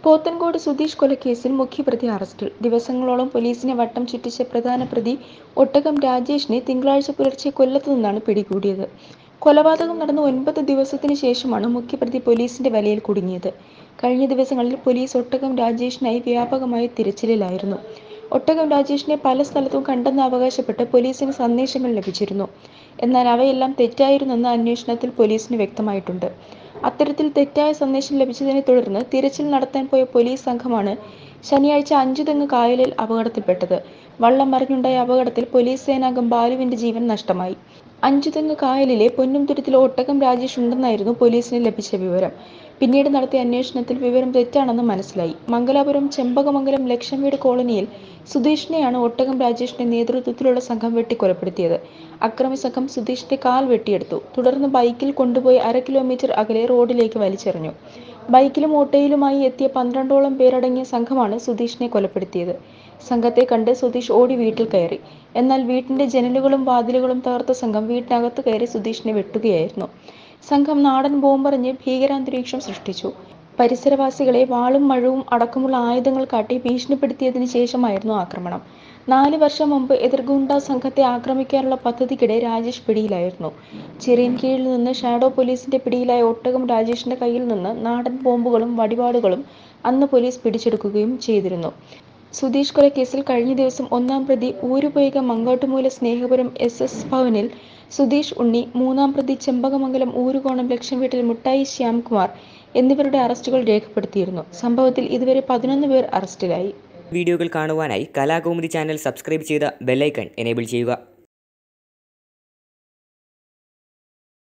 പോത്തൻകോട് സുധീഷ് കൊലക്കേസിൽ മുഖ്യപ്രതി അറസ്റ്റിൽ ദിവസങ്ങളോളം പോലീസിനെ വട്ടം ചുറ്റിച്ച പ്രധാന പ്രതി ഒട്ടകം രാജേഷിനെ തിങ്കളാഴ്ച പുലർച്ചെ കൊല്ലത്തു നിന്നാണ് പിടികൂടിയത് കൊലപാതകം നടന്ന ഒൻപത് ദിവസത്തിന് ശേഷമാണ് മുഖ്യപ്രതി പോലീസിന്റെ വലയിൽ കുടുങ്ങിയത് കഴിഞ്ഞ ദിവസങ്ങളിൽ പോലീസ് ഒട്ടകം രാജേഷിനായി വ്യാപകമായ തിരച്ചിലിലായിരുന്നു ഒട്ടകം രാജേഷിനെ പല സ്ഥലത്തും കണ്ടെന്ന് അവകാശപ്പെട്ട് പോലീസിന് സന്ദേശങ്ങൾ ലഭിച്ചിരുന്നു എന്നാൽ അവയെല്ലാം തെറ്റായിരുന്നെന്ന് അന്വേഷണത്തിൽ പോലീസിന് വ്യക്തമായിട്ടുണ്ട് അത്തരത്തിൽ തെറ്റായ സന്ദേശം ലഭിച്ചതിനെ തുടർന്ന് തിരച്ചിൽ നടത്താൻ പോയ പോലീസ് സംഘമാണ് ശനിയാഴ്ച അഞ്ചുതെങ്ങ് കായലിൽ അപകടത്തിൽപ്പെട്ടത് വള്ളം മറിഞ്ഞുണ്ടായ അപകടത്തിൽ പോലീസ് സേനാംഗം ബാലുവിന്റെ ജീവൻ നഷ്ടമായി അഞ്ചുതെങ്ങ് കായലിലെ പൊന്നുംതുരുത്തിൽ ഒട്ടകം രാജേഷ് ഉണ്ടെന്നായിരുന്നു പോലീസിന് ലഭിച്ച വിവരം പിന്നീട് നടത്തിയ അന്വേഷണത്തിൽ വിവരം തെറ്റാണെന്ന് മനസ്സിലായി മംഗലാപുരം ചെമ്പകമംഗലം ലക്ഷം വീട് കോളനിയിൽ സുധീഷിനെയാണ് ഒട്ടകം രാജേഷിന്റെ നേതൃത്വത്തിലുള്ള സംഘം വെട്ടിക്കൊലപ്പെടുത്തിയത് അക്രമി സംഘം സുധീഷിന്റെ കാൽ വെട്ടിയെടുത്തു തുടർന്ന് ബൈക്കിൽ കൊണ്ടുപോയി അര കിലോമീറ്റർ അകലെ റോഡിലേക്ക് വലിച്ചെറിഞ്ഞു ബൈക്കിലും ഓട്ടോയിലുമായി എത്തിയ പന്ത്രണ്ടോളം പേരടങ്ങിയ സംഘമാണ് സുധീഷിനെ കൊലപ്പെടുത്തിയത് സംഘത്തെ കണ്ട് സുധീഷ് ഓടി വീട്ടിൽ കയറി എന്നാൽ വീട്ടിന്റെ ജനലുകളും വാതിലുകളും തകർത്ത സംഘം വീട്ടിനകത്ത് കയറി സുധീഷിനെ വെട്ടുകയായിരുന്നു സംഘം നാടൻ ബോംബെറിഞ്ഞ് ഭീകരാന്തരീക്ഷം സൃഷ്ടിച്ചു പരിസരവാസികളെ വാളും മഴവും അടക്കമുള്ള ആയുധങ്ങൾ കാട്ടി ഭീഷണിപ്പെടുത്തിയതിനു ശേഷമായിരുന്നു ആക്രമണം നാല് വർഷം മുമ്പ് എതിർഗുണ്ട സംഘത്തെ ആക്രമിക്കാനുള്ള പദ്ധതിക്കിടെ രാജേഷ് പിടിയിലായിരുന്നു ചിറയൻകീഴിൽ നിന്ന് ഷാഡോ പോലീസിന്റെ പിടിയിലായ ഒട്ടകം രാജേഷിന്റെ കയ്യിൽ നിന്ന് നാടൻ ബോംബുകളും വടിവാളുകളും അന്ന് പോലീസ് പിടിച്ചെടുക്കുകയും ചെയ്തിരുന്നു സുധീഷ് കൊലക്കേസിൽ കഴിഞ്ഞ ദിവസം ഒന്നാം പ്രതി ഊരുപൊയ്ക മങ്ങോട്ടുമൂല സ്നേഹപുരം എസ് എസ് ഭവനിൽ സുധീഷ് ഉണ്ണി മൂന്നാം പ്രതി ചെമ്പകമംഗലം ഊരുകോണം ലക്ഷം വീട്ടിൽ മുട്ടായി ശ്യാംകുമാർ എന്നിവരുടെ അറസ്റ്റുകൾ രേഖപ്പെടുത്തിയിരുന്നു സംഭവത്തിൽ ഇതുവരെ പതിനൊന്ന് പേർ അറസ്റ്റിലായി വീഡിയോകൾ കാണുവാനായി കലാകൗമുദി ചാനൽ സബ്സ്ക്രൈബ് ചെയ്ത ബെല്ലൈക്കൺ എനേബിൾ ചെയ്യുക